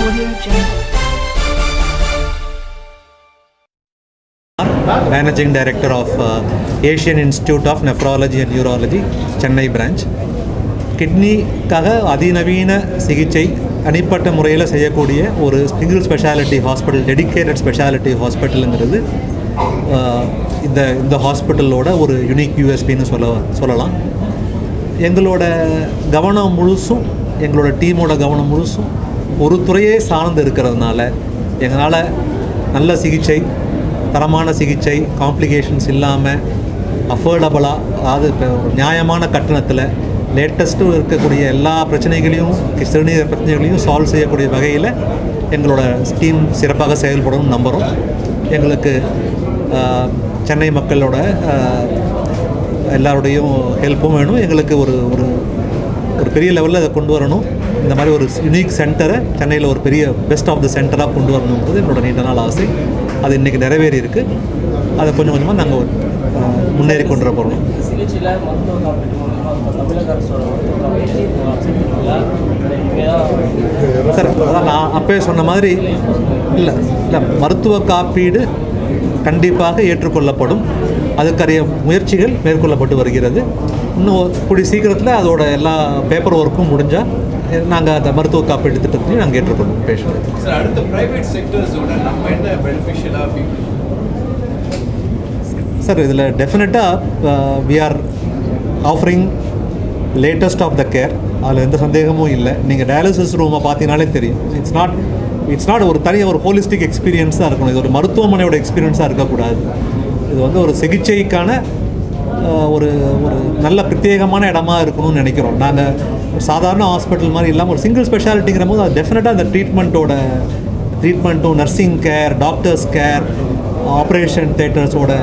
Audio Jungle. Managing director of Asian institute of nephrology and neurology Chennai branch கிட்னிக்காக அதிநவீன சிகிச்சை தனிப்பட்ட முறையில் செய்யக்கூடிய ஒரு single speciality hospital dedicated speciality ஹாஸ்பிட்டலுங்கிறது அஹ், இந்த இந்த ஹாஸ்பிட்டலோட ஒரு யுனிக் யூஎஸ்பின்னு சொல்ல சொல்லலாம் எங்களோட கவனம் முழுசும் எங்களோட டீமோட கவனம் முழுசும் ஒரு துறையே சார்ந்து இருக்கிறதுனால எங்களால் நல்ல சிகிச்சை தரமான சிகிச்சை காம்ப்ளிகேஷன்ஸ் இல்லாமல் அஃபோர்டபுளாக அதாவது இப்போ நியாயமான கட்டணத்தில் லேட்டஸ்ட்டு இருக்கக்கூடிய எல்லா பிரச்சனைகளையும் சிறுநீர் பிரச்சனைகளையும் சால்வ் செய்யக்கூடிய வகையில் எங்களோட ஸ்கீம் சிறப்பாக செயல்படும் நம்புகிறோம் எங்களுக்கு ஆஹ், சென்னை மக்களோட ஆஹ், எல்லாருடையும் ஹெல்ப்பும் வேணும் எங்களுக்கு ஒரு ஒரு ஒரு பெரிய லெவலில் அதை கொண்டு வரணும் இந்த மாதிரி ஒரு யுனிக் சென்டரை சென்னையில் ஒரு பெரிய பெஸ்ட் ஆஃப் த சென்டராக கொண்டு வரணுங்கிறது என்னோட நீண்ட நாள் ஆசை அது இன்றைக்கி நிறைவேறி இருக்குது அதை கொஞ்சம் கொஞ்சமாக நாங்கள் முன்னேறி கொண்டு வர போகிறோம் சிகிச்சையில் மருத்துவ காப்பீட்டு மூலமாக இப்போ தமிழக அரசோட மருத்துவ காப்பீட்டு வச்சுருக்கீங்களா இங்கே சார் அதான் நான் அப்பயே சொன்ன மாதிரி இல்லை இல்லை மருத்துவ காப்பீடு கண்டிப்பாக ஏற்றுக்கொள்ளப்படும் அதுக்கரிய முயற்சிகள் மேற்கொள்ளப்பட்டு வருகிறது இன்னும் கூடிய சீக்கிரத்தில் அதோட எல்லா பேப்பர் ஒர்க்கும் முடிஞ்சால் நாங்கள் அந்த மருத்துவ காப்பீடு திட்டத்தையும் நாங்கள் ஏற்றுக்கொள்வோம் பேஷண்ட் சார் அடுத்த பிரைவேட் செக்டர்ஸோட நம்ம என்ன பெனிஃபிஷியலாக சார் இதில் டெஃபினட்டாக we are offering latest of the care அதில் எந்த சந்தேகமும் இல்லை நீங்கள் டயாலிசிஸ் ரூமை பார்த்தீங்கனாலே தெரியும் இட்ஸ் நாட் இட்ஸ் நாட் ஒரு தனி ஒரு ஹோலிஸ்டிக் எக்ஸ்பீரியன்ஸாக இருக்கணும் இது ஒரு மருத்துவமனையோட எக்ஸ்பீரியன்ஸாக இருக்கக்கூடாது இது வந்து ஒரு சிகிச்சைக்கான அஹ், ஒரு ஒரு நல்ல பிரத்யேகமான இடமா இருக்கணும்னு நினைக்கிறோம் நாங்கள் சாதாரண ஹாஸ்பிட்டல் மாதிரி இல்லாமல் ஒரு சிங்கிள் ஸ்பெஷாலிட்டிங்கிற போது அது டெஃபினட்டாக அந்த ட்ரீட்மெண்ட்டோட ட்ரீட்மெண்ட்டும் nursing care doctors care operation தேட்டர்ஸோட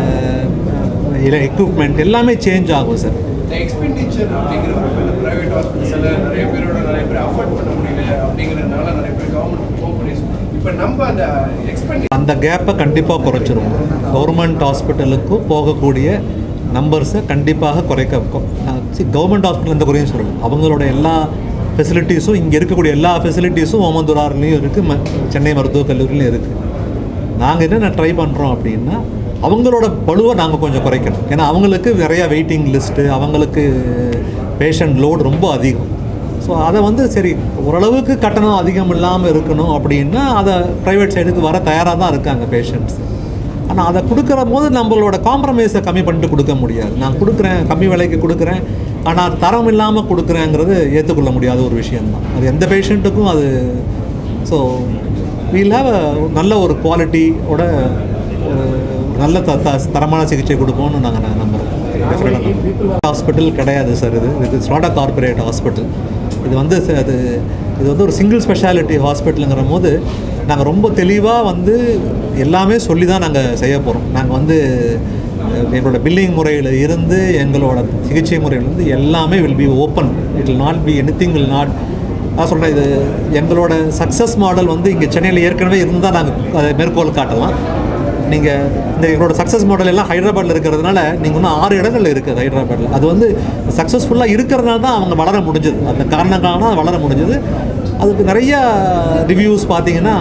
எக்யூப்மெண்ட் எல்லாமே சேஞ்ச் ஆகும் சார் இந்த எக்ஸ்பெண்டிச்சர் அப்படிங்கிறது இப்போ இந்த ப்ரைவேட் ஹாஸ்பிட்டல்ஸில் நிறைய பேரோட நிறைய பேர் அஃபோர்ட் பண்ண முடியல அப்படிங்கிறதுனால நிறைய பேர் கவர்மெண்ட் கோஆபரேஷன் இப்போ நம்ம அந்த எக்ஸ்பெண்டி அந்த கேப்பை கண்டிப்பாக குறைச்சிரும் கவர்மெண்ட் ஹாஸ்பிட்டலுக்கு போகக்கூடிய நம்பர்ஸை கண்டிப்பாக குறைக்க கவர்மெண்ட் ஹாஸ்பிட்டல் எந்த குறையும் சொல்லணும் அவங்களோட எல்லா ஃபெசிலிட்டிஸும் இங்கே இருக்கக்கூடிய எல்லா ஃபெசிலிட்டிஸும் ஓமந்துரார்லேயும் இருக்குது ம சென்னை மருத்துவக் கல்லூரிலையும் இருக்குது நாங்கள் என்னென்ன ட்ரை பண்ணுறோம் அப்படின்னா அவங்களோட பளுவை நாங்கள் கொஞ்சம் குறைக்கணும் ஏன்னா அவங்களுக்கு நிறையா வெயிட்டிங் லிஸ்ட்டு அவங்களுக்கு பேஷண்ட் லோடு ரொம்ப அதிகம் ஸோ அதை வந்து சரி ஓரளவுக்கு கட்டணம் அதிகம் இல்லாமல் இருக்கணும் அப்படின்னா அதை ப்ரைவேட் சைடுக்கு வர தயாராக தான் இருக்காங்க பேஷண்ட்ஸ் ஆனால் அதை கொடுக்குற போது நம்மளோட காம்ப்ரமைஸை கம்மி பண்ணிட்டு கொடுக்க முடியாது நான் கொடுக்குறேன் கம்மி விலைக்கு கொடுக்குறேன் ஆனால் தரம் இல்லாமல் கொடுக்குறேங்கிறது ஏற்றுக்கொள்ள முடியாத ஒரு விஷயம்தான் அது எந்த பேஷண்ட்டுக்கும் அது ஸோ வீல் ஹாவ் நல்ல ஒரு குவாலிட்டியோட ஒரு நல்ல த த- தரமான சிகிச்சை கொடுப்போம்னு நாங்கள் நம்புகிறோம் ஹாஸ்பிட்டல் கிடையாது சார் இது இது it's not a corporate hospital இது வந்து ச- அது இது வந்து ஒரு சிங்கிள் ஸ்பெஷாலிட்டி ஹாஸ்பிட்டலுங்கிற போது நாங்கள் ரொம்ப தெளிவாக வந்து எல்லாமே சொல்லி தான் நாங்கள் செய்ய போகிறோம் நாங்கள் வந்து அஹ், எங்களோட பில்லிங் முறையில் இருந்து எங்களோட சிகிச்சை முறையிலேருந்து எல்லாமே will be open it will not be anything will not நான் சொல்கிறேன் இது எங்களோட சக்ஸஸ் மாடல் வந்து இங்கே சென்னையில் ஏற்கனவே இருந்தால் நாங்கள் அதை மேற்கோள் காட்டலாம் நீங்கள் இந்த எங்களோட சக்ஸஸ் மாடல் எல்லாம் ஹைதராபாத்தில் இருக்கிறதுனால நீங்கள் இன்னும் ஆறு இடங்கள் இருக்குது ஹைதராபாத்தில் அது வந்து சக்ஸஸ்ஃபுல்லாக இருக்கிறதுனால தான் அவங்க வளர முடிஞ்சது அந்த காரணம் தான் வளர முடிஞ்சது அதுக்கு நிறைய ரிவ்யூஸ் பார்த்தீங்கன்னா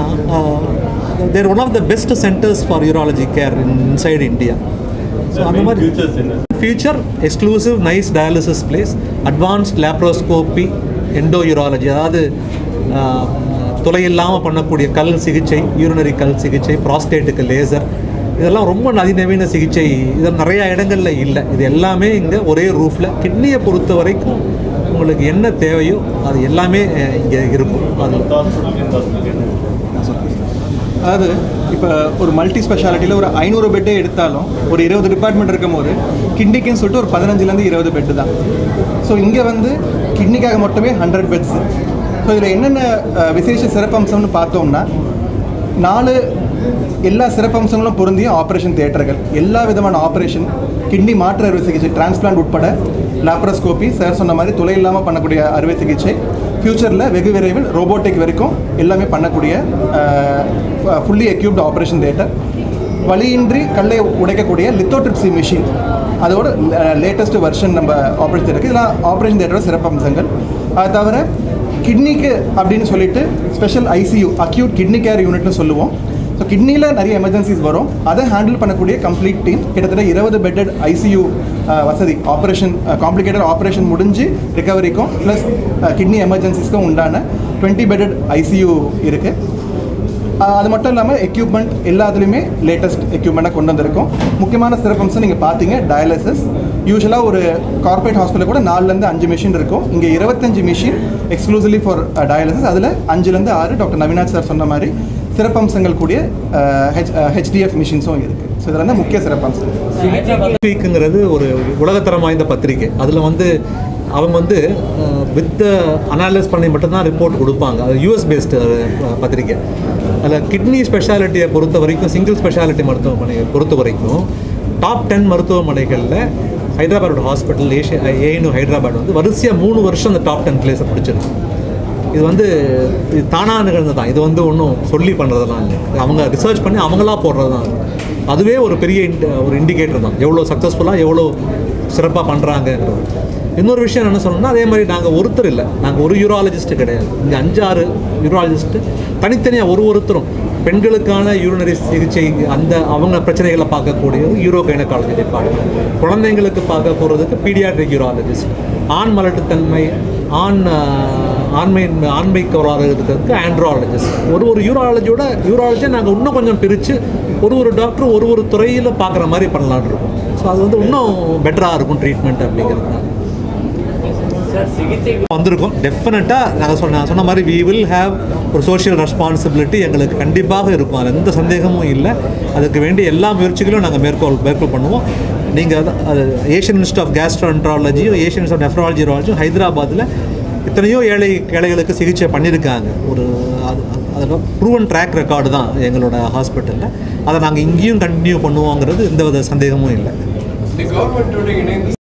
there one of the best centres for urology care in inside India so அந்த மாதிரி future exclusive nice dialysis place advanced laparoscopy endo urology அதாவது ஆஹ், துளை இல்லாமல் பண்ணக்கூடிய கல் சிகிச்சை யூரினரி கல் சிகிச்சை ப்ராஸ்டேட்டுக்கு லேசர் இதெல்லாம் ரொம்ப அதிநவீன சிகிச்சை இது நிறையா இடங்களில் இல்லை இது எல்லாமே இங்கே ஒரே ரூஃபில் கிட்னியை பொறுத்த வரைக்கும் உங்களுக்கு என்ன தேவையோ அது எல்லாமே இங்கே இருக்கும் அது அதாவது இப்போ ஒரு மல்டி ஸ்பெஷாலிட்டியில் ஒரு ஐநூறு பெட்டே எடுத்தாலும் ஒரு இருபது டிபார்ட்மெண்ட் இருக்கும் போது கிட்னிக்குன்னு சொல்லிட்டு ஒரு பதினஞ்சுலேருந்து இருபது பெட்டு தான் ஸோ இங்கே வந்து கிட்னிக்காக மட்டுமே ஹண்ட்ரட் பெட்ஸ் ஸோ இதில் என்னென்ன அஹ், விசேஷ சிறப்பம்சம்னு பார்த்தோம்னா நாலு எல்லா சிறப்பம்சங்களும் பொருந்திய ஆப்ரேஷன் தியேட்டர்கள் எல்லா விதமான ஆப்ரேஷன் கிட்னி மாற்று அறுவை சிகிச்சை டிரான்ஸ்பிளான்ட் உட்பட லாப்ரோஸ்கோபி சார் சொன்ன மாதிரி துளை இல்லாமல் பண்ணக்கூடிய அறுவை சிகிச்சை ஃப்யூச்சரில் வெகு விரைவில் ரோபோட்டிக் வரைக்கும் எல்லாமே பண்ணக்கூடிய ஃபுல்லி எக்யூப்டு ஆப்ரேஷன் தியேட்டர் வலியின்றி கல்லை உடைக்கக்கூடிய லித்தோட்ரிப்சி மிஷின் அதோட லேட்டஸ்ட் வெர்ஷன் நம்ம ஆப்ரேஷன் தியேட்டருக்கு இதெல்லாம் ஆப்ரேஷன் தியேட்டரோட சிறப்பம்சங்கள் அது தவிர கிட்னிக்கு அப்படின்னு சொல்லிட்டு special ICU acute kidney care யூனிட்னு சொல்லுவோம் ஸோ கிட்னியில் நிறைய எமர்ஜென்சிஸ் வரும் அதை ஹேண்டில் பண்ணக்கூடிய கம்ப்ளீட் டீம் கிட்டத்தட்ட இருபது பெட்டட் ஐசியூ வசதி ஆப்ரேஷன் காம்ப்ளிகேட்டட் ஆப்ரேஷன் முடிஞ்சு ரிகவரிக்கும் ப்ளஸ் கிட்னி எமர்ஜென்சிஸ்க்கும் உண்டான டுவெண்ட்டி பெட்டட் ஐசியூ இருக்குது ஆஹ் அது மட்டும் இல்லாமல் எக்யூப்மெண்ட் எல்லாத்துலேயுமே லேட்டஸ்ட் எக்யூப்மெண்ட்டாக கொண்டு வந்திருக்கோம் முக்கியமான சிறப்பம்சம் நீங்கள் பார்த்தீங்க டயாலிசிஸ் யூஸ்வலாக ஒரு கார்ப்பரேட் ஹாஸ்பிட்டல் கூட நாலுலேருந்து அஞ்சு மிஷின் இருக்கும் இங்கே இருபத்தஞ்சு மிஷின் எக்ஸ்க்ளூசிவ்லி ஃபார் டயாலிசிஸ் அதில் அஞ்சுலேருந்து ஆறு டாக்டர் நவீனாத் சார் சொன்ன மாதிரி சிறப்பம்சங்கள் கூடிய ஹெச் ஹெச்டிஎஃப் மிஷின்ஸும் இருக்குது ஸோ இதில் வந்து முக்கிய சிறப்பம்சம் வீக்குங்கிறது ஒரு உலகத்தரம் வாய்ந்த பத்திரிக்கை அதில் வந்து அவங்க வந்து வித் அனாலிஸ் பண்ணி மட்டும்தான் ரிப்போர்ட் கொடுப்பாங்க அது யூஎஸ் பேஸ்டு பத்திரிக்கை அதில் கிட்னி ஸ்பெஷாலிட்டியை பொறுத்த வரைக்கும் சிங்கிள் ஸ்பெஷாலிட்டி மருத்துவமனையை பொறுத்த வரைக்கும் டாப் டென் மருத்துவமனைகளில் Hyderabad hospital Asia ANU Hyderabad வந்து வரிசையாக மூணு வருஷம் அந்த டாப் டென் பிளேஸை பிடிச்சிருக்கு இது வந்து இது தானாக நிகழ்ந்தது தான் இது வந்து ஒன்றும் சொல்லி பண்ணுறதெல்லாம் இல்லை இது அவங்க ரிசர்ச் பண்ணி அவங்களா போடுறது தான் அதுவே ஒரு பெரிய இண்ட் ஒரு இண்டிகேட்டர் தான் எவ்வளோ சக்ஸஸ்ஃபுல்லாக எவ்வளோ சிறப்பாக பண்ணுறாங்கன்றது இன்னொரு விஷயம் என்ன சொல்லணும்னா அதே மாதிரி நாங்கள் ஒருத்தர் இல்லை நாங்கள் ஒரு யூராலஜிஸ்ட்டு கிடையாது இங்கே அஞ்சாறு யூராலஜிஸ்ட்டு தனித்தனியாக ஒரு ஒருத்தரும் பெண்களுக்கான யூரினரி சிகிச்சை அந்த அவங்க பிரச்சனைகளை பார்க்கக்கூடிய யூரோ கைனகாலஜி டிபார்ட்மெண்ட் குழந்தைங்களுக்கு பார்க்க போகிறதுக்கு பீடியாட்ரிக் யூராலஜிஸ்ட் ஆண் மலட்டுத்தன்மை ஆண் ஆஹ், ஆண்மை ஆண்மை கோளாறு இருக்கிறதுக்கு ஆண்ட்ராலஜிஸ்ட் ஒரு ஒரு யூராலஜியோட யூராலஜியை நாங்கள் இன்னும் கொஞ்சம் பிரித்து ஒரு ஒரு டாக்டர் ஒரு ஒரு துறையில் பார்க்குற மாதிரி பண்ணலான்னு இருக்கோம் ஸோ அது வந்து இன்னும் பெட்டராக இருக்கும் ட்ரீட்மெண்ட் அப்படிங்கிறது சார் சிகிச்சை வந்திருக்கோம் டெஃபினட்டாக நாங்கள் சொன்ன சொன்ன மாதிரி வி வில் ஹேவ் ஒரு சோஷியல் ரெஸ்பான்சிபிலிட்டி எங்களுக்கு கண்டிப்பாக இருக்கும் அதில் எந்த சந்தேகமும் இல்லை அதுக்கு வேண்டிய எல்லா முயற்சிகளும் நாங்கள் மேற்கோள் மேற்கோள் பண்ணுவோம் நீங்கள் அது அது ஏஷியன் இன்ஸ்டியூட் ஆஃப் கேஸ்ட்ரோன்ட்ராலஜியும் ஏஷியன் இன்ஸ்டியூட் ஆஃப் நெஃப்ராலஜி யூராலஜியும் ஹைதராபாத்தில் எத்தனையோ ஏழை ஏழைகளுக்கு சிகிச்சை பண்ணியிருக்காங்க ஒரு அது அதில் ப்ரூவன் ட்ராக் ரெக்கார்டு தான் எங்களோட ஹாஸ்பிட்டலில் அதை நாங்கள் இங்கேயும் கண்டினியூ பண்ணுவோங்கிறது எந்த வித சந்தேகமும் இல்லை இந்த கவர்மெண்ட்டோட இணைந்து